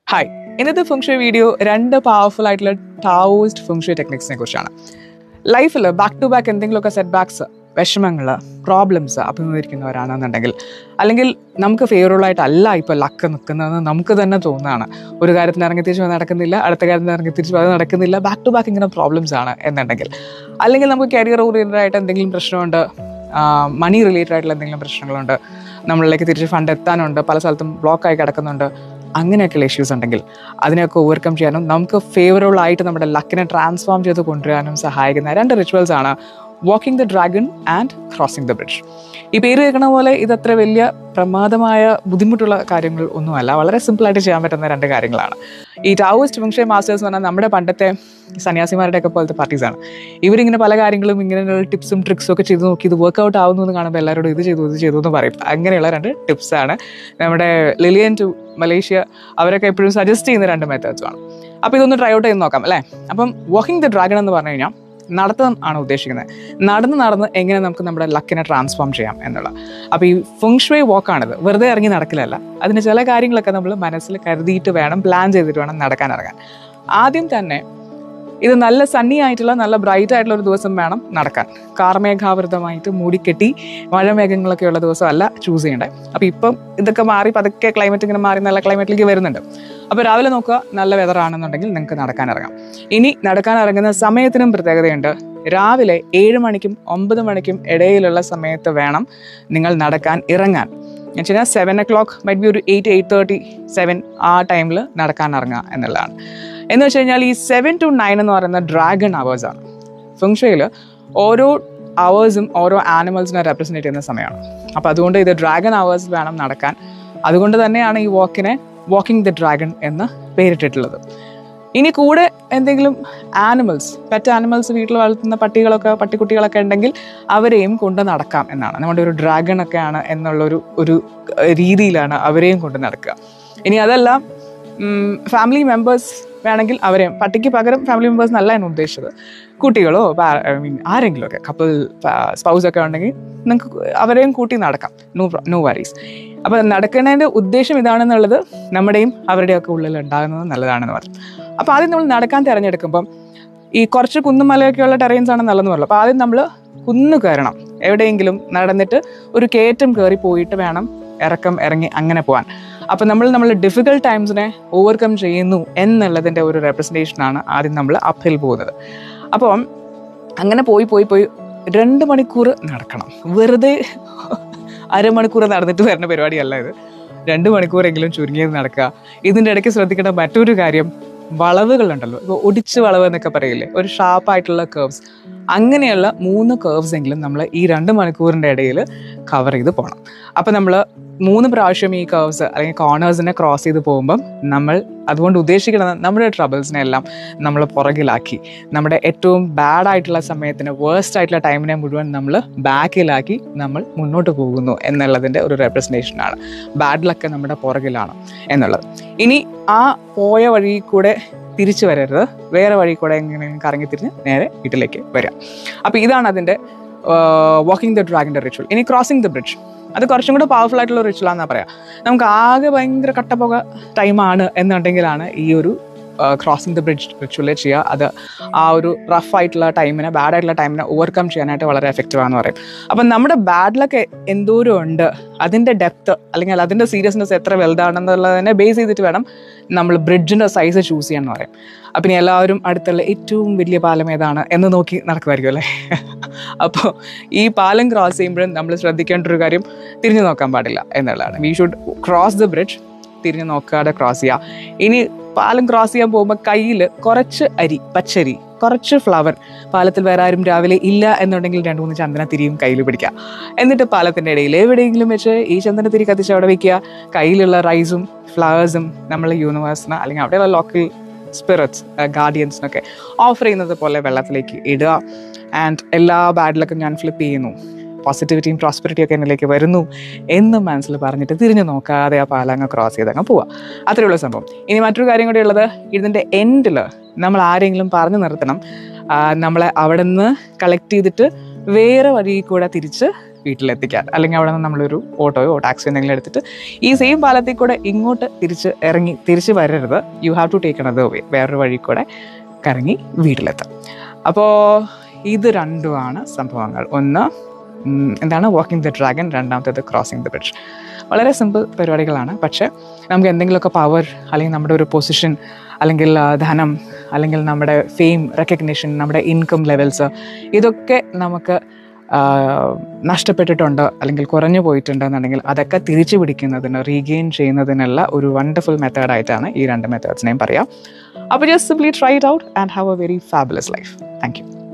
hi ഇന്നത്തെ function video രണ്ട് powerful ആയിട്ടുള്ള ടാവോയിസ്റ്റ് ഫംഗ്ഷൻ ടെക്നിക്സിനെ കുറിച്ചാണ് ലൈഫിൽ ബാക്ക് ടു ബാക്ക് എന്തെങ്കിലുമൊക്കെ സെറ്റ് ബാക്സ് വിഷമങ്ങൾ പ്രോബ്ലംസ് അഭിമുഖീകരിക്കുന്നവരാണെന്നുണ്ടെങ്കിൽ അല്ലെങ്കിൽ നമുക്ക് ഫേവറബിൾ ആയിട്ടല്ല ഇപ്പോൾ ലക്ക് നിൽക്കുന്നതെന്ന് നമുക്ക് തന്നെ തോന്നുന്നതാണ് ഒരു കാര്യത്തിന് ഇറങ്ങി തിരിച്ച് നടക്കുന്നില്ല അടുത്ത കാര്യത്തിന് ഇറങ്ങി തിരിച്ച് അത് നടക്കുന്നില്ല ബാക്ക് ടു ബാക്ക് ഇങ്ങനെ പ്രോബ്ലംസ് ആണ് എന്നുണ്ടെങ്കിൽ അല്ലെങ്കിൽ നമുക്ക് കരിയർ ഓറിയൻറ്റഡ് ആയിട്ട് എന്തെങ്കിലും പ്രശ്നമുണ്ട് മണി റിലേറ്റഡ് ആയിട്ടുള്ള എന്തെങ്കിലും പ്രശ്നങ്ങളുണ്ട് നമ്മളിലേക്ക് തിരിച്ച് ഫണ്ട് എത്താനുണ്ട് പല സ്ഥലത്തും ബ്ലോക്കായി കിടക്കുന്നുണ്ട് അങ്ങനെയൊക്കെയുള്ള ഇഷ്യൂസ് ഉണ്ടെങ്കിൽ അതിനെയൊക്കെ ഓവർകം ചെയ്യാനും നമുക്ക് ഫേവറബിൾ ആയിട്ട് നമ്മുടെ ലക്കിനെ ട്രാൻസ്ഫോം ചെയ്ത് കൊണ്ടുവരാനും സഹായിക്കുന്ന രണ്ട് റിച്വൽസ് ആണ് walking the dragon and crossing the bridge ഈ പേര് കേൾക്കണ പോലെ ഇതത്ര വലിയ പ്രമാദമായ ബുദ്ധിമുട്ടുള്ള കാര്യങ്ങൾ ഒന്നുമല്ല വളരെ സിമ്പിളായിട്ട് ചെയ്യാൻ പറ്റുന്ന രണ്ട് കാര്യങ്ങളാണ് ഈ ടാവോയിസ്റ്റ് ഫംഗ്ഷൻ മാസ്റ്റേഴ്സ് എന്ന് പറഞ്ഞാൽ നമ്മുടെ പണ്ടത്തെ സന്യാസിമാരുടെ ഒക്കെ പോലത്തെ പാർട്ടീസാണ് ഇവരിങ്ങനെ പല കാര്യങ്ങളും ഇങ്ങനെയുള്ള ടിപ്സും ട്രിക്സും ഒക്കെ ചെയ്ത് നോക്കി ഇത് വർക്ക്ഔട്ട് ആവുന്നു എന്ന് കാണുമ്പോൾ എല്ലാവരോടും ഇത് ചെയ്തു ഇത് ചെയ്തു എന്ന് പറയും അങ്ങനെയുള്ള രണ്ട് ടിപ്സാണ് നമ്മുടെ ലിലിയൻ ടു മലേഷ്യ അവരൊക്കെ എപ്പോഴും സജസ്റ്റ് ചെയ്യുന്ന രണ്ട് മെത്തേഡ്സുമാണ് അപ്പോൾ ഇതൊന്ന് ട്രൈ ഔട്ട് ചെയ്ത് നോക്കാം അല്ലേ അപ്പം വാക്കിംഗ് ദ ഡ്രാഗൺ എന്ന് പറഞ്ഞു കഴിഞ്ഞാൽ നടത്തം ആണ് ഉദ്ദേശിക്കുന്നത് നടന്ന് നടന്ന് എങ്ങനെ നമുക്ക് നമ്മുടെ ലക്കിനെ ട്രാൻസ്ഫോം ചെയ്യാം എന്നുള്ള അപ്പോൾ ഈ ഫുങ്ഷ്വേ വാക്കാണിത് വെറുതെ ഇറങ്ങി നടക്കില്ലല്ല അതിന് ചില കാര്യങ്ങളൊക്കെ നമ്മൾ മനസ്സിൽ കരുതിയിട്ട് വേണം പ്ലാൻ ചെയ്തിട്ട് വേണം നടക്കാൻ ഇറങ്ങാൻ ആദ്യം തന്നെ ഇത് നല്ല സണ്ണി ആയിട്ടുള്ള നല്ല ബ്രൈറ്റ് ആയിട്ടുള്ള ഒരു ദിവസം വേണം നടക്കാൻ കാർമേഘാവൃതമായിട്ട് മൂടിക്കെട്ടി മഴമേഘങ്ങളൊക്കെ ഉള്ള ദിവസമല്ല ചൂസ് ചെയ്യേണ്ടത് അപ്പോൾ ഇപ്പം ഇതൊക്കെ മാറി പതുക്കെ ക്ലൈമറ്റ് ഇങ്ങനെ മാറി നല്ല ക്ലൈമറ്റിലേക്ക് വരുന്നുണ്ട് അപ്പോൾ രാവിലെ നോക്കുക നല്ല വെതർ ആണെന്നുണ്ടെങ്കിൽ നിങ്ങൾക്ക് നടക്കാൻ ഇറങ്ങാം ഇനി നടക്കാൻ ഇറങ്ങുന്ന സമയത്തിനും പ്രത്യേകതയുണ്ട് രാവിലെ ഏഴ് മണിക്കും ഒമ്പത് മണിക്കും ഇടയിലുള്ള സമയത്ത് വേണം നിങ്ങൾ നടക്കാൻ ഇറങ്ങാൻ എന്ന് വെച്ച് കഴിഞ്ഞാൽ seven o'clock might be ഒരു എയ്റ്റ് എയ്റ്റ് തേർട്ടി സെവൻ ആ ടൈമിൽ നടക്കാൻ ഇറങ്ങുക എന്നുള്ളതാണ് എന്ന് വെച്ച് കഴിഞ്ഞാൽ ഈ സെവൻ ടു നയൻ എന്ന് പറയുന്ന ഡ്രാഗൺ അവേഴ്സാണ് ഫംഗ്ഷയിൽ ഓരോ അവേഴ്സും ഓരോ ആനിമൽസിനെ റെപ്രസെൻറ്റ് ചെയ്യുന്ന സമയമാണ് അപ്പോൾ അതുകൊണ്ട് ഇത് ഡ്രാഗൺ അവേഴ്സ് വേണം നടക്കാൻ അതുകൊണ്ട് തന്നെയാണ് ഈ വാക്കിനെ വാക്കിംഗ് ദ ഡ്രാഗൺ എന്ന് പേരിട്ടിട്ടുള്ളത് ഇനി കൂടെ എന്തെങ്കിലും ആനിമൽസ് പെറ്റ് ആനിമൽസ് വീട്ടിൽ വളർത്തുന്ന പട്ടികളൊക്കെ പട്ടിക്കുട്ടികളൊക്കെ ഉണ്ടെങ്കിൽ അവരെയും കൊണ്ട് നടക്കാം എന്നാണ് നമ്മുടെ ഒരു ഡ്രാഗൺ ഒക്കെയാണ് എന്നുള്ളൊരു ഒരു രീതിയിലാണ് അവരെയും കൊണ്ട് നടക്കുക ഇനി അതല്ല ഫാമിലി മെമ്പേഴ്സ് വേണമെങ്കിൽ അവരെയും പട്ടിക്ക് പകരം ഫാമിലി മെമ്പേഴ്സ് എന്നല്ല ഞാൻ ഉദ്ദേശിച്ചത് കുട്ടികളോ ഐ മീൻ ആരെങ്കിലും ഒക്കെ കപ്പിൾ സ്പൗസ് ഒക്കെ ഉണ്ടെങ്കിൽ നിങ്ങൾക്ക് അവരെയും കൂട്ടി നടക്കാം നോ നോ വറീസ് അപ്പോൾ നടക്കുന്നതിൻ്റെ ഉദ്ദേശം ഇതാണെന്നുള്ളത് നമ്മുടെയും അവരുടെയൊക്കെ ഉള്ളിൽ ഉണ്ടാകുന്നത് നല്ലതാണെന്ന് പറഞ്ഞു അപ്പോൾ ആദ്യം നമ്മൾ നടക്കാൻ തിരഞ്ഞെടുക്കുമ്പം ഈ കുറച്ച് കുന്നും മലയൊക്കെയുള്ള ടെറൈൻസ് ആണ് നല്ലതെന്ന് പറഞ്ഞു അപ്പോൾ ആദ്യം നമ്മൾ കുന്ന് കയറണം എവിടെയെങ്കിലും നടന്നിട്ട് ഒരു കയറ്റം കയറി പോയിട്ട് വേണം ഇറക്കം ഇറങ്ങി അങ്ങനെ പോകാൻ അപ്പം നമ്മൾ നമ്മൾ ഡിഫിക്കൽട്ട് ടൈംസിനെ ഓവർകം ചെയ്യുന്നു എന്നുള്ളതിൻ്റെ ഒരു റെപ്രസെൻറ്റേഷനാണ് ആദ്യം നമ്മൾ അപ്ഹിൽ പോകുന്നത് അപ്പം അങ്ങനെ പോയി പോയി പോയി രണ്ട് മണിക്കൂർ നടക്കണം വെറുതെ അരമണിക്കൂർ നടന്നിട്ട് വരുന്ന പരിപാടിയല്ല ഇത് രണ്ട് മണിക്കൂറെങ്കിലും ചുരുങ്ങിയത് നടക്കുക ഇതിൻ്റെ ഇടയ്ക്ക് ശ്രദ്ധിക്കേണ്ട മറ്റൊരു കാര്യം വളവുകളുണ്ടല്ലോ ഇപ്പോൾ ഒടിച്ച് വളവ് എന്നൊക്കെ പറയില്ലേ ഒരു ഷാർപ്പായിട്ടുള്ള കേർവ്സ് അങ്ങനെയുള്ള മൂന്ന് കേർവ്സ് എങ്കിലും നമ്മൾ ഈ രണ്ട് മണിക്കൂറിൻ്റെ ഇടയിൽ കവർ ചെയ്ത് പോകണം അപ്പോൾ നമ്മൾ മൂന്ന് പ്രാവശ്യം ഈ കേർവ്സ് അല്ലെങ്കിൽ കോർണേഴ്സിനെ ക്രോസ് ചെയ്ത് പോകുമ്പം നമ്മൾ അതുകൊണ്ട് ഉദ്ദേശിക്കുന്നത് നമ്മുടെ ട്രബിൾസിനെ എല്ലാം നമ്മൾ പുറകിലാക്കി നമ്മുടെ ഏറ്റവും ബാഡ് ആയിട്ടുള്ള സമയത്തിന് വേഴ്സ്റ്റ് ആയിട്ടുള്ള ടൈമിനെ മുഴുവൻ നമ്മൾ ബാക്കിലാക്കി നമ്മൾ മുന്നോട്ട് പോകുന്നു എന്നുള്ളതിൻ്റെ ഒരു റെപ്രസെൻറ്റേഷനാണ് ബാഡ് ലക്ക് നമ്മുടെ പുറകിലാണ് എന്നുള്ളത് ഇനി ആ പോയ വഴി കൂടെ തിരിച്ചു വരരുത് വേറെ വഴി കൂടെ എങ്ങനെ കറങ്ങി തിരിഞ്ഞ് നേരെ വീട്ടിലേക്ക് വരിക അപ്പോൾ ഇതാണ് അതിൻ്റെ വാക്കിംഗ് ദ ഡ്രാഗിൻ്റെ റിച്വൽ ഇനി ക്രോസിംഗ് ദ ബ്രിഡ്ജ് അത് കുറച്ചും കൂടെ പവർഫുൾ ആയിട്ടുള്ള റിച്വലാണെന്നാണ് പറയാം നമുക്ക് ആകെ ഭയങ്കര കട്ടപ്പുക ടൈമാണ് എന്നുണ്ടെങ്കിലാണ് ഈ ഒരു ക്രോസിംഗ് ദ ബ്രിഡ്ജ് റിച്വൽ ചെയ്യുക അത് ആ ഒരു റഫ് ആയിട്ടുള്ള ടൈമിനെ ബാഡ് ആയിട്ടുള്ള ടൈമിനെ ഓവർകം ചെയ്യാനായിട്ട് വളരെ എഫക്റ്റീവ് ആണെന്ന് പറയും അപ്പം നമ്മുടെ ബാഡ് ലക്ക് എന്തോരം ഉണ്ട് അതിൻ്റെ ഡെപ്ത് അല്ലെങ്കിൽ അതിൻ്റെ സീരിയസ്നെസ് എത്ര വലുതാണെന്നുള്ളതിനെ ബേസ് ചെയ്തിട്ട് വേണം നമ്മൾ ബ്രിഡ്ജിൻ്റെ സൈസ് ചൂസ് ചെയ്യാൻ പറയും അപ്പം ഇനി എല്ലാവരും അടുത്തുള്ള ഏറ്റവും വലിയ പാലം ഏതാണ് എന്ന് നോക്കി നടക്കുമായിരിക്കും അല്ലേ അപ്പോൾ ഈ പാലം ക്രോസ് ചെയ്യുമ്പോഴും നമ്മൾ ശ്രദ്ധിക്കേണ്ട ഒരു കാര്യം തിരിഞ്ഞു നോക്കാൻ പാടില്ല എന്നുള്ളതാണ് we should cross the bridge തിരിഞ്ഞു നോക്കാതെ ക്രോസ് ചെയ്യുക ഇനി പാലം ക്രോസ് ചെയ്യാൻ പോകുമ്പോൾ കയ്യിൽ കുറച്ച് അരി പച്ചരി കുറച്ച് ഫ്ലവർ പാലത്തിൽ വേറെ ആരും രാവിലെ ഇല്ല എന്നുണ്ടെങ്കിൽ രണ്ട് മൂന്ന് ചന്ദനത്തിരിയും കയ്യിൽ പിടിക്കുക എന്നിട്ട് പാലത്തിൻ്റെ ഇടയിൽ എവിടെയെങ്കിലും വെച്ച് ഈ ചന്ദനത്തിരി കത്തിച്ച് അവിടെ വെക്കുക കയ്യിലുള്ള റൈസും ഫ്ലവേഴ്സും നമ്മൾ യൂണിവേഴ്സിന് അല്ലെങ്കിൽ അവിടെയുള്ള ലോക്കൽ സ്പിരിറ്റ്സ് ഗാർഡിയൻസിനൊക്കെ ഓഫർ ചെയ്യുന്നത് പോലെ വെള്ളത്തിലേക്ക് ഇടുക ആൻഡ് എല്ലാ ബാഡിലൊക്കെ ഞാൻ ഫ്ലിപ്പ് ചെയ്യുന്നു പോസിറ്റിവിറ്റിയും പ്രോസ്പെരിറ്റിയും ഒക്കെ എന്നിലേക്ക് വരുന്നു എന്ന് മനസ്സിൽ പറഞ്ഞിട്ട് തിരിഞ്ഞു നോക്കാതെ ആ പാലങ്ങ് ക്രോസ് ചെയ്ത് അങ്ങ് പോവാം അത്രയുള്ള സംഭവം ഇനി മറ്റൊരു കാര്യം കൂടി ഉള്ളത് ഇതിൻ്റെ എൻഡിൽ നമ്മൾ ആരെങ്കിലും പറഞ്ഞു നിർത്തണം നമ്മളെ അവിടെ നിന്ന് കളക്ട് ചെയ്തിട്ട് വേറെ വഴി കൂടെ തിരിച്ച് വീട്ടിലെത്തിക്കാൻ അല്ലെങ്കിൽ അവിടെ നിന്ന് നമ്മളൊരു ഓട്ടോയോ ടാക്സിയോ എന്തെങ്കിലും എടുത്തിട്ട് ഈ സെയിം പാലത്തിൽ കൂടെ ഇങ്ങോട്ട് തിരിച്ച് ഇറങ്ങി തിരിച്ച് വരരുത് you have to take another way വേറൊരു വഴി കൂടെ കറങ്ങി വീട്ടിലെത്താം അപ്പോൾ ഇത് രണ്ടുമാണ് സംഭവങ്ങൾ ഒന്ന് ഉം, എന്താണ് വാക്കിംഗ് ദ ഡ്രാഗൺ രണ്ടാമത്തേത് ക്രോസിംഗ് ദ ബ്രിഡ്ജ് വളരെ സിമ്പിൾ പരിപാടികളാണ് പക്ഷേ നമുക്ക് എന്തെങ്കിലുമൊക്കെ പവർ അല്ലെങ്കിൽ നമ്മുടെ ഒരു പൊസിഷൻ അല്ലെങ്കിൽ ആ, ധനം അല്ലെങ്കിൽ നമ്മുടെ ഫെയിം റെക്കഗ്നിഷൻ നമ്മുടെ ഇൻകം ലെവൽസ് ഇതൊക്കെ നമുക്ക് ആ, നഷ്ടപ്പെട്ടിട്ടുണ്ട് അല്ലെങ്കിൽ കുറഞ്ഞു പോയിട്ടുണ്ടെന്നുണ്ടെങ്കിൽ അതൊക്കെ തിരിച്ചു പിടിക്കുന്നതിന് റീഗെയിൻ ചെയ്യുന്നതിനുള്ള ഒരു വണ്ടർഫുൾ മെത്തേഡായിട്ടാണ് ഈ രണ്ട് മെത്തേഡ്സിനെയും പറയാം അപ്പോൾ just simply try it out and have a very fabulous life thank U